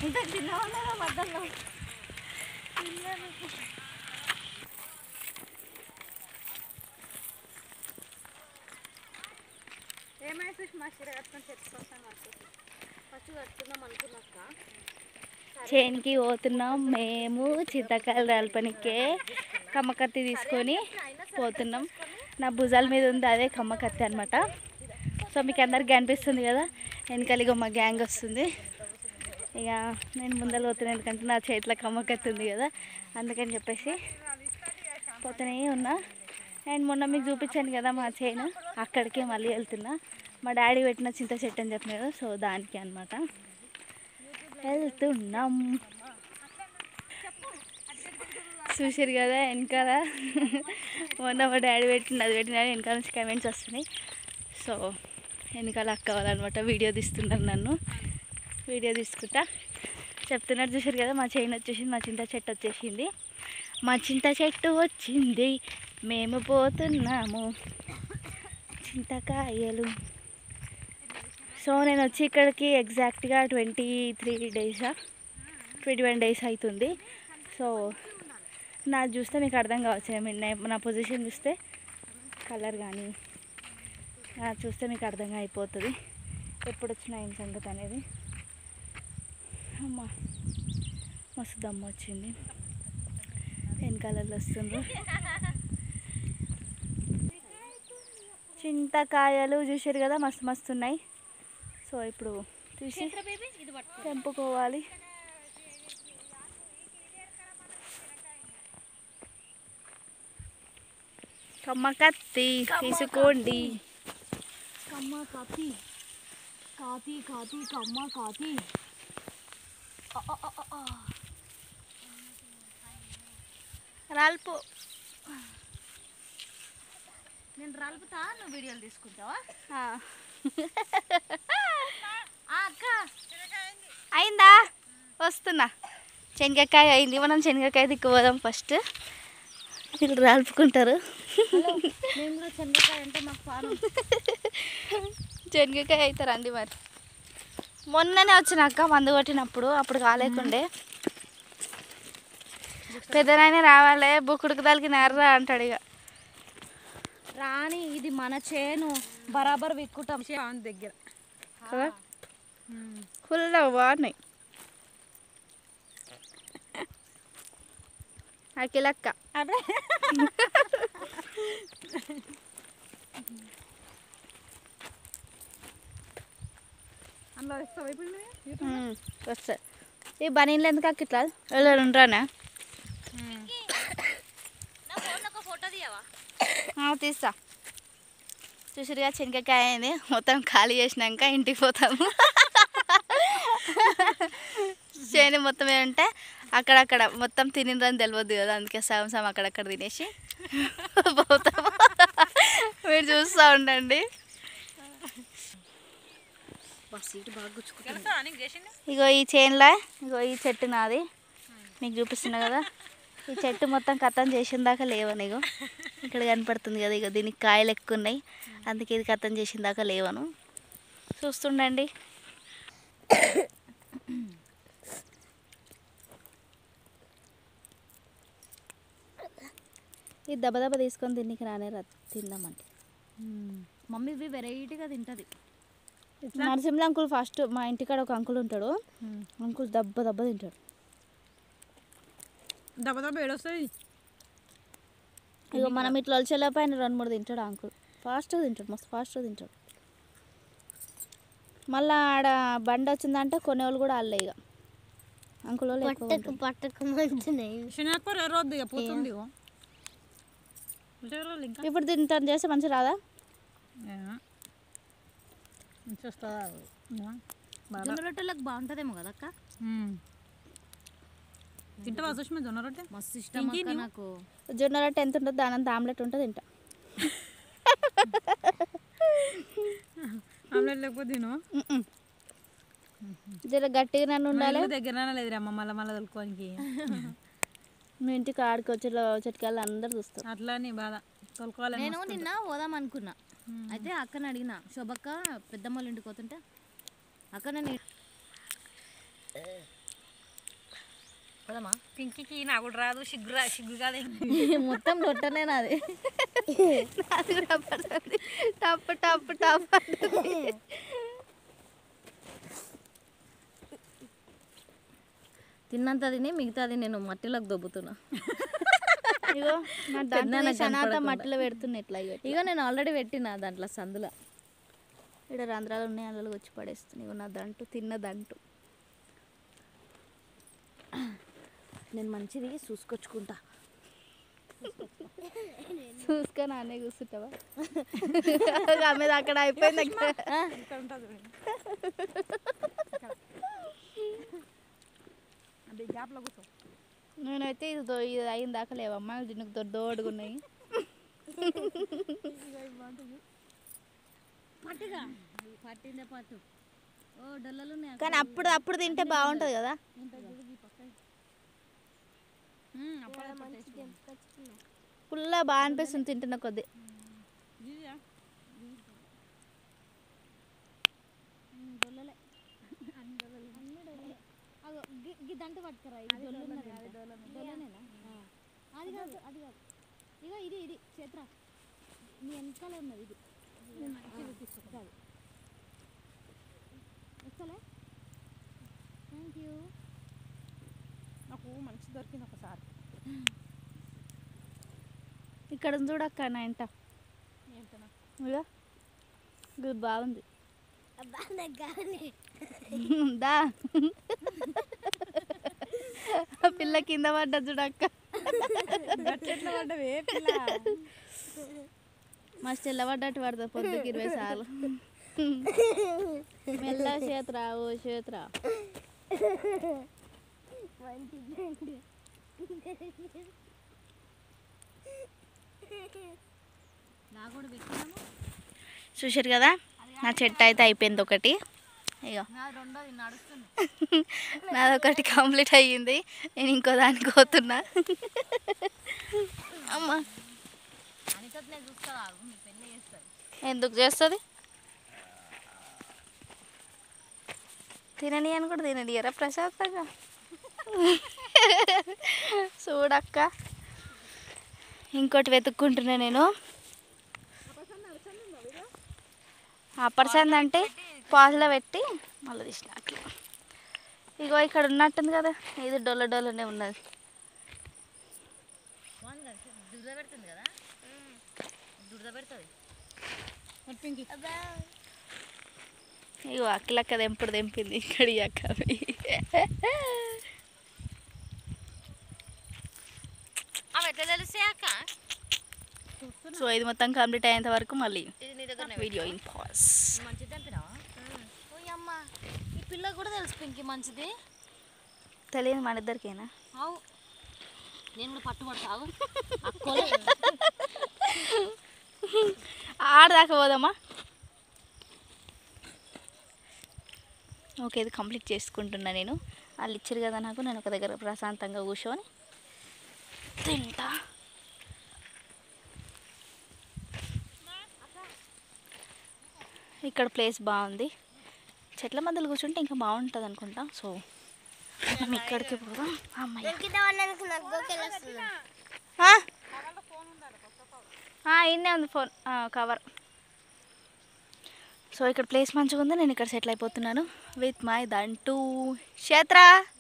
ఇంత చిన్నగా మధ్యలో ఏమైతే మా చీర కట్టుకొని తెచ్చుకొస్తాను అనుకుంటున్నాం ఫస్ట్ కట్టుకుందాం అనుకున్నాక చేనికి పోతున్నాం మేము చింతకాయలు రాలపనికే కమ్మకత్తి తీసుకొని పోతున్నాం నా భుజాల మీద ఉంది అదే కమ్మకత్తి అనమాట సో మీకు అందరికి అనిపిస్తుంది కదా వెనకాల ఇగో మా గ్యాంగ్ వస్తుంది ఇక నేను ముందర పోతున్నాను ఎందుకంటే నా చేతిలో కమ్మకత్తి ఉంది కదా అందుకని చెప్పేసి పోతూనే ఉన్నా అండ్ మొన్న మీకు చూపించాను కదా మా చైన్ అక్కడికే మళ్ళీ వెళ్తున్నా మా డాడీ పెట్టిన చింత చెట్టు అని చెప్పినారు సో దానికి అనమాట వెళ్తున్నాం చూసారు కదా వెనకాల మొన్న మా డాడీ పెట్టిన అది పెట్టిన వెనకాల నుంచి కమెంట్స్ వస్తున్నాయి సో వెనకాల అక్క వాళ్ళనమాట వీడియో తీస్తున్నారు నన్ను వీడియో తీసుకుంటా చెప్తున్నారు చూసారు కదా మా చైన్ వచ్చేసింది మా చింత చెట్టు వచ్చేసింది మా చింత చెట్టు వచ్చింది మేము పోతున్నాము చింతకాయలు సో నేను వచ్చి ఇక్కడికి ఎగ్జాక్ట్గా ట్వంటీ త్రీ డేసా ట్వంటీ వన్ డేస్ అవుతుంది సో నాకు చూస్తే మీకు అర్థం కావచ్చు ఐ మీన్ నా పొజిషన్ చూస్తే కలర్ కానీ నాకు చూస్తే మీకు అర్థంగా అయిపోతుంది ఎప్పుడు వచ్చిన ఏం సంగతి అనేది అమ్మా మస్తు దమ్ము వచ్చింది వెనకాలలో వస్తుండ్రు చింతకాయలు చూసారు కదా మస్తు మస్తు ఉన్నాయి సో ఇప్పుడు తీసి తెంపుకోవాలి కమ్మకత్తి తీసుకోండి కమ్మ కాతి కాతి కాతి కమ్మ కాతి రాల్పు నేను రాలుపుతా నువ్వు వీడియోలు తీసుకుంటావా ఆ. ఆ, అక్క అయిందా వస్తున్నా శనగకాయ అయింది మనం శనగకాయ దిక్కుపోదాం ఫస్ట్ వీళ్ళు రాల్పుకుంటారు మేము కూడా చంద్రకాయ అంటే మాకు పాలు శనగకాయ అయితే రండి మరి మొన్ననే వచ్చినాక మందు కొట్టినప్పుడు అప్పుడు కాలేకుండే పెద్దనైనా రావాలి బుక్కుడుకు దానికి నెర్రా అంటాడు ఇక రాణి ఇది మన చేను బరాబర్ విక్కుంటాం దగ్గర కదా ఫుల్ బాగున్నాయి అఖిలక్క అదే అందులో ఇస్తావు అయిపోయింది వస్తా ఈ బనీన్లు ఎందుకు అక్క ఇట్లా వెళ్ళారు ఉండరానా ఒక ఫోటో తీయవా ఆ, తీస్తా చూసిరుగా శనగకాయ అయింది మొత్తం ఖాళీ చేసినాక ఇంటికి పోతాము చేను మొత్తం ఏంటంటే అక్కడక్కడ మొత్తం తినిరని తెలియదు కదా అందుకే సగం సగం అక్కడక్కడ తినేసి పోతాము మీరు చూస్తూ ఉండండి సీట్ బాగా గుచ్చుకుంటుంది తెలుసా నీకు చేసింది ఇగో ఈ చేనులో ఇగో ఈ చెట్టు నాది మీకు చూపిస్తున్నా కదా ఈ చెట్టు మొత్తం కథం చేసిన దాకా లేవను ఇగో ఇక్కడ కనపడుతుంది కదా ఇగో దీనికి కాయలు ఎక్కువ ఉన్నాయి అందుకే ఇది కథం చేసిన దాకా లేవను చూస్తుండండి ఈ దెబ్బ దెబ్బ తీసుకొని తిన్నికి రానే రా తిందామంటే మమ్మీ ఇవి వెరైటీగా తింటది నరసింహ అంకుల్ ఫస్ట్ మా ఇంటికాడ ఒక అంకుల్ ఉంటాడు అంకుల్ దెబ్బ దెబ్బ తింటాడు దెబ్బ దెబ్బ ఏడొస్తుంది ఇక మనం ఇట్లా వచ్చేలోపు ఆయన రెండు మూడు తింటాడు అంకుల్ ఫాస్ట్గా తింటాడు మస్తు ఫాస్ట్గా తింటాడు మళ్ళా ఆడ బండి వచ్చిందంటే కొనేవాళ్ళు కూడా అల్లే ఇక అంకుల్ వాళ్ళు ఎక్కువ ఉంటారు. పట్టకు మంచిది శనివారం రోజు ఇక పోతుంది ఇగో. ఉంటే రోజులు ఇంకా ఇప్పుడు తింటాను చేస్తే మంచి రాదా ఏ. మంచిగా వస్తుందా ఉమ్. బాగా జొన్న రొట్టెలకు బాగుంటదేమో కదా అక్క ఉమ్. తింటావా సుష్మా జొన్న రొట్టె మస్తు ఇష్టం ఇంకేం అక్క నువ్వు? నాకు జొన్న రొట్టె ఎంత ఉంటుంది దాని అంత ఆమ్లెట్ ఉంటుంది తింటా ఆమ్లెట్ లేకపోతే తిను మ్మ్. జర గట్టిగా నన్ను ఉండాలి దగ్గర లేదురా అమ్మ మళ్ళీ మళ్ళీ తొలుకోనికి మీ ఇంటికి ఆడికి వచ్చి చెట్టుకెళ్ళి అందరు చూస్తారు అట్లా నీ బాధ తొలుకోవాలని నేను నిన్న పోదాం అనుకున్నా అయితే అక్కని అడిగిన శోభక్క పెద్దమ్మ వాళ్ళ ఇంటికి పోతుంటే అక్క నేను పదమ్మా పింకీకి నాకు కూడా రాదు సిగ్గు రా సిగ్గు కాదు మొత్తం రొట్టనే నాది నాది కూడా పడుతుంది టప్ టప్ టప్ అంటుంది. తిన్నంత తిని మిగతాది నేను మట్టిలోకి దొబ్బుతున్నా ఇగో నా పెద్దనాన్న దాంట్లో సనాత కనపడకుండా. మట్టిలో పెడుతున్నా ఇట్లా ఇగో ఇక నేను ఆల్రెడీ పెట్టిన దాంట్లో సందులో ఇక్కడ రంధ్రాలు ఉన్నాయి అందులో వచ్చి పడేస్తుంది ఇగో నా దంటు తిన్న దంటు నేను మంచిది చూసుకొచ్చుకుంటా చూసుకొని అనే కూర్చుంటావా ఆమె అక్కడ అయిపోయింది అక్కడ అదే గ్యాప్లో కూర్చో నేనైతే ఇది దో- ఇది అయిన దాకా లేవమ్మా దీనికి దొడ్డ దోడుగా ఉన్నాయి పట్టుగా పట్టిందే పట్టు ఓ డొల్లలు ఉన్నాయి కానీ అప్పుడు అప్పుడు తింటే బాగుంటుంది కదా అప్పుడే ఫుల్లా బాగా అనిపిస్తుంది తింటున్న కొద్దీ దంట పట్టుకురా ఇది డొల్లున్నది అది డొల్లనేనా అది కాదు అది కాదు ఇగో ఇది ఇది చేత్ర నీ వెనకాల ఉన్నది ఇది కాదు ఎక్కలే థ్యాంక్ యూ నాకు మంచి దొరికింది ఒకసారి ఇక్కడ ఉంది చూడక్క నా ఇంట ఏంటన్నా ఇగో ఇది బాగుంది దా ఆ పిల్ల కింద పడ్డా చూడక్క గట్లెట్లా పడ్డవే పిల్ల మస్తు తెల్లబడ్డట్టు పడుతుంది పొద్దుకి ఇరవై సార్లు మెల్ల చేతురా ఓ చేతురా నా కూడా పెట్టినాము చూసారు కదా నా చెట్టు అయితే అయిపోయింది ఒకటి ఇగో నా రెండోది నడుస్తుంది నాదొకటి కంప్లీట్ అయ్యింది నేను ఇంకో దానికి పోతున్నా అమ్మా అనితో నేను చూస్తా మీ పెళ్ళి చేస్తుంది ఎందుకు చేస్తుంది తినని అని కూడా తిననియరా ప్రశాంతంగా చూడక్క ఇంకోటి వెతుక్కుంటున్నా నేను ఆ పర్సన్ అంటే పాజులో పెట్టి మళ్ళీ తీసిన అట్లా ఇగో ఇక్కడ ఉన్నట్టుంది కదా ఇది డొల్ల డొల్లనే ఉన్నది దురద పెడుతుంది కదా దురద పెడుతుంది ఇగో అక్కలక్క దెంపుడు దెంపింది ఇక్కడ ఈ అక్క అవి ఎట్లా తెలిసే అక్క సో ఇది మొత్తం కంప్లీట్ అయ్యేంత వరకు మళ్ళీ ఇది నీ దగ్గర వీడియో ఇన్ పాస్ మంచిది తెంపినావా ఓ అమ్మ ఈ పిల్ల కూడా తెలుసు పింకి మంచిది తెలియదు మన ఇద్దరికేనా అవు నేను కూడా పట్టుబడతావు అక్కోలే ఆడదాకా పోదామా ఓకే ఇది కంప్లీట్ చేసుకుంటున్నా నేను వాళ్ళు ఇచ్చారు కదా నాకు నేను ఒక దగ్గర ప్రశాంతంగా కూర్చొని తింటా ఇక్కడ ప్లేస్ బాగుంది చెట్ల మధ్యలో కూర్చుంటే ఇంకా బాగుంటుంది అనుకుంటా సో మనం ఇక్కడికి పోదాం అమ్మాయి ఇన్నే ఉంది ఫోన్ కవర్ సో ఇక్కడ ప్లేస్ మంచిగా ఉంది నేను ఇక్కడ సెటిల్ అయిపోతున్నాను విత్ మై దంటూ క్షేత్ర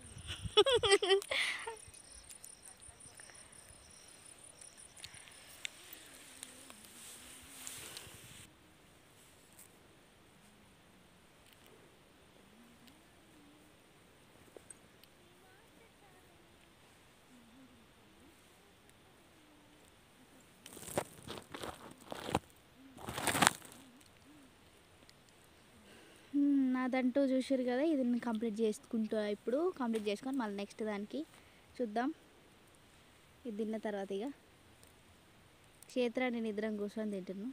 మ్మ్, నాదంటూ చూసారు కదా ఇది నేను కంప్లీట్ చేసుకుంటా ఇప్పుడు కంప్లీట్ చేసుకొని మళ్ళీ నెక్స్ట్ దానికి చూద్దాం ఇది తిన్న తర్వాత ఇక క్షేత్ర నేను ఇద్దరం కూర్చొని తింటున్నాను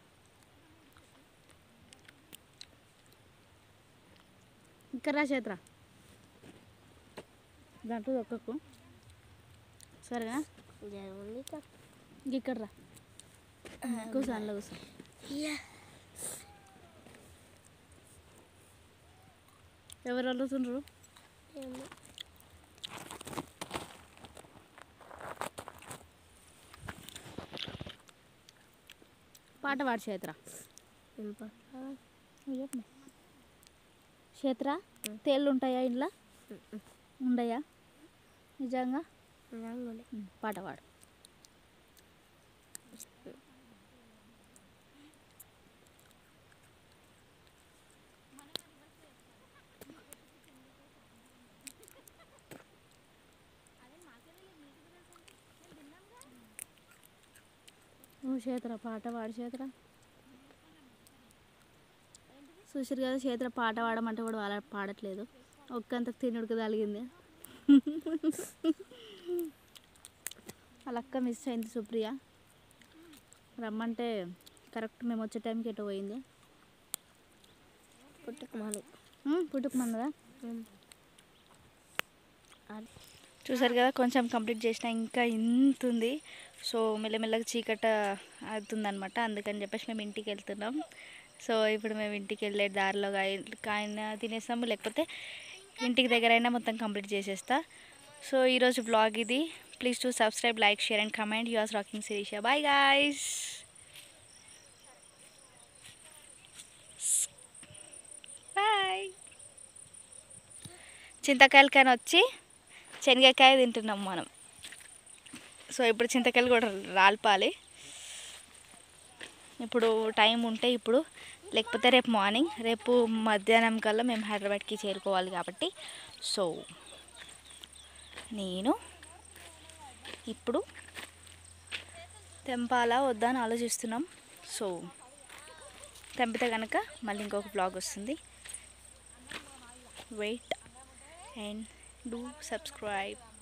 ఇంకా రా క్షేత్ర దాంట్లో ఒక్కకు సరేనా ఇంక ఇక్కడ రా కూర్చో అందులో కూర్చో ఎవరు అడుగుతుండ్రు పాట పాడు చేత్ర ఏం పాట నువ్వు చెప్పు చేత్ర తేళ్ళు ఉంటాయా ఇంట్లో ఉండయా నిజంగా ఉమ్, పాట పాడు నువ్వు చేతుర పాట పాడు చేతుర చూసారు కదా చేతుర పాట పాడమంటే కూడా వాళ్ళ పాడట్లేదు ఒక్కంత తినుడికి తలిగింది వాళ్ళ అక్క మిస్ అయింది సుప్రియ రమ్మంటే కరెక్ట్ మేము వచ్చే టైంకి ఎటో పోయింది పుట్టుకుమాను పుట్టుకుమన్నదా చూసారు కదా కొంచెం కంప్లీట్ చేసిన ఇంకా ఇంత ఉంది సో మెల్లమెల్లగా చీకట అవుతుందన్నమాట అందుకని చెప్పేసి మేము ఇంటికి వెళ్తున్నాం సో ఇప్పుడు మేము ఇంటికి వెళ్ళే దారిలో కాయ- కాయన తినేస్తాము లేకపోతే ఇంటికి దగ్గర అయినా మొత్తం కంప్లీట్ చేసేస్తా సో ఈరోజు బ్లాగ్ ఇది please to subscribe like share and comment you're rocking Sirisha bye guys bye చింతకాయలు కానీ వచ్చి శనగకాయ తింటున్నాం మనం సో ఇప్పుడు చింతకాయలు కూడా రాల్పాలి ఇప్పుడు టైం ఉంటే ఇప్పుడు లేకపోతే రేపు మార్నింగ్ రేపు మధ్యాహ్నం కల్లా మేము హైదరాబాద్కి చేరుకోవాలి కాబట్టి సో నేను ఇప్పుడు తెంపాలా వద్దా అని ఆలోచిస్తున్నాం సో తెంపితే కనుక మళ్ళీ ఇంకొక బ్లాగ్ వస్తుంది వెయిట్ and do subscribe